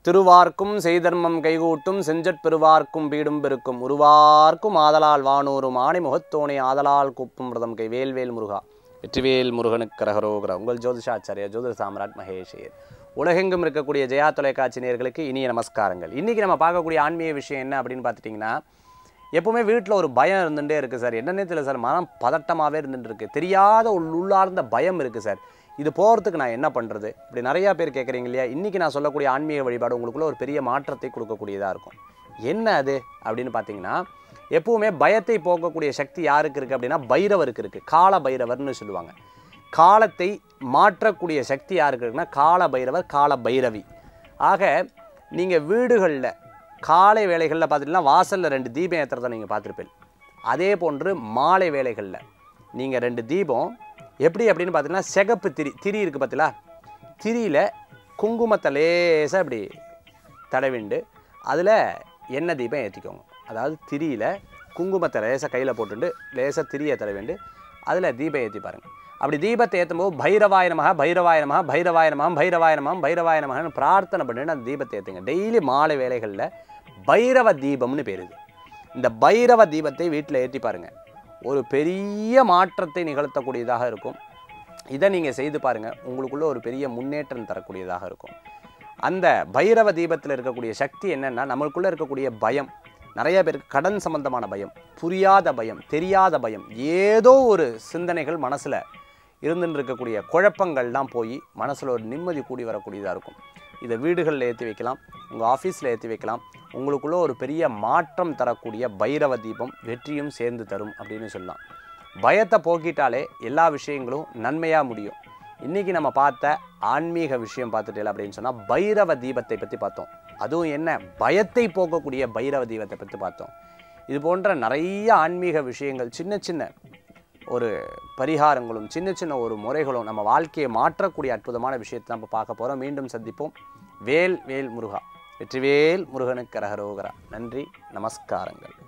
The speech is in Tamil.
திருவார்க்கும் செய்தர்மம் கைகூட்டும் செஞ்சற் பெருவார்க்கும் பீடும் பெருக்கும் உருவார்க்கும் ஆதலால் வானூரும் ஆணை முகத்தோணை ஆதலால் கூப்பும் விரதம் கை வேல்வேல் முருகா வெற்றிவேல் முருகனுக்கு கரகரோகரா உங்கள் ஜோதிஷாச்சாரியா ஜோதிட சாம்ராட் மகேஷேர் உலகெங்கும் இருக்கக்கூடிய ஜெயா தொலைக்காட்சி நேயர்களுக்கு இனிய நமஸ்காரங்கள் இன்றைக்கி நம்ம பார்க்கக்கூடிய ஆன்மீக விஷயம் என்ன அப்படின்னு பார்த்துட்டிங்கன்னா எப்பவுமே வீட்டில் ஒரு பயம் இருந்துகிட்டே இருக்குது சார் என்னன்னே தெரியல சார் மனம் பதட்டமாகவே இருந்துட்டு இருக்கு தெரியாத ஒரு உள்ளார்ந்த பயம் இருக்குது சார் இது போகிறதுக்கு நான் என்ன பண்ணுறது இப்படி நிறையா பேர் கேட்குறீங்க இல்லையா இன்றைக்கி நான் சொல்லக்கூடிய ஆன்மீக வழிபாடு உங்களுக்குள்ள ஒரு பெரிய மாற்றத்தை கொடுக்கக்கூடியதாக இருக்கும் என்ன அது அப்படின்னு பார்த்தீங்கன்னா எப்பவுமே பயத்தை போக்கக்கூடிய சக்தி யாருக்கு இருக்குது அப்படின்னா பைரவருக்கு இருக்குது கால பைரவர்னு சொல்லுவாங்க காலத்தை மாற்றக்கூடிய சக்தி யாருக்கு இருக்குன்னா கால பைரவர் கால பைரவி ஆக நீங்கள் வீடுகளில் காலை வேளைகளில் பார்த்துட்டிங்கன்னா வாசலில் ரெண்டு தீபம் ஏற்றுறதை நீங்கள் பார்த்துருப்பீங்க அதே போன்று மாலை வேளைகளில் நீங்கள் ரெண்டு தீபம் எப்படி அப்படின்னு பார்த்தீங்கன்னா சிகப்பு திரி திரி இருக்குது பார்த்தீங்களா திரியில் குங்குமத்தை லேசாக இப்படி தடவிண்டு அதில் எண்ணெய் தீபம் ஏற்றிக்கோங்க அதாவது திரியில் குங்குமத்தை லேசாக கையில் போட்டுட்டு லேசாக திரியை தடவிண்டு அதில் தீபம் ஏற்றி பாருங்கள் அப்படி தீபத்தை ஏற்றும் போது பைரவாய நமக பைரவாய நமக பைரவாய நமகம் பைரவாய நமகம் பைரவாய நமகன்னு பிரார்த்தனை பண்ணிட்டு அந்த தீபத்தை ஏற்றுங்க டெய்லி மாலை வேளைகளில் பைரவ தீபம்னு பேர் இது இந்த பைரவ தீபத்தை வீட்டில் ஏற்றி பாருங்கள் ஒரு பெரிய மாற்றத்தை நிகழ்த்தக்கூடியதாக இருக்கும் இதை நீங்கள் செய்து பாருங்கள் உங்களுக்குள்ள ஒரு பெரிய முன்னேற்றம் தரக்கூடியதாக இருக்கும் அந்த பைரவ தீபத்தில் இருக்கக்கூடிய சக்தி என்னென்னா நம்மளுக்குள்ளே இருக்கக்கூடிய பயம் நிறைய பேருக்கு கடன் சம்பந்தமான பயம் புரியாத பயம் தெரியாத பயம் ஏதோ ஒரு சிந்தனைகள் மனசில் இருந்துன்னு இருக்கக்கூடிய குழப்பங்கள்லாம் போய் மனசில் ஒரு நிம்மதி கூடி வரக்கூடியதாக இருக்கும் இதை வீடுகளில் ஏற்றி வைக்கலாம் உங்கள் ஆஃபீஸில் ஏற்றி வைக்கலாம் உங்களுக்குள்ள ஒரு பெரிய மாற்றம் தரக்கூடிய பைரவ தீபம் வெற்றியும் சேர்ந்து தரும் அப்படின்னு சொல்லலாம் பயத்தை போக்கிட்டாலே எல்லா விஷயங்களும் நன்மையாக முடியும் இன்றைக்கி நம்ம பார்த்த ஆன்மீக விஷயம் பார்த்துட்டே அப்படின்னு சொன்னால் பைரவ தீபத்தை பற்றி பார்த்தோம் அதுவும் என்ன பயத்தை போக்கக்கூடிய பைரவ தீபத்தை பற்றி பார்த்தோம் இது போன்ற நிறைய ஆன்மீக விஷயங்கள் சின்ன சின்ன ஒரு பரிகாரங்களும் சின்ன சின்ன ஒரு முறைகளும் நம்ம வாழ்க்கையை மாற்றக்கூடிய அற்புதமான விஷயத்தை நம்ம பார்க்க போகிறோம் மீண்டும் சந்திப்போம் வேல் வேல் முருகா வெற்றிவேல் முருகனுக்கு கரகரோகரா நன்றி நமஸ்காரங்கள்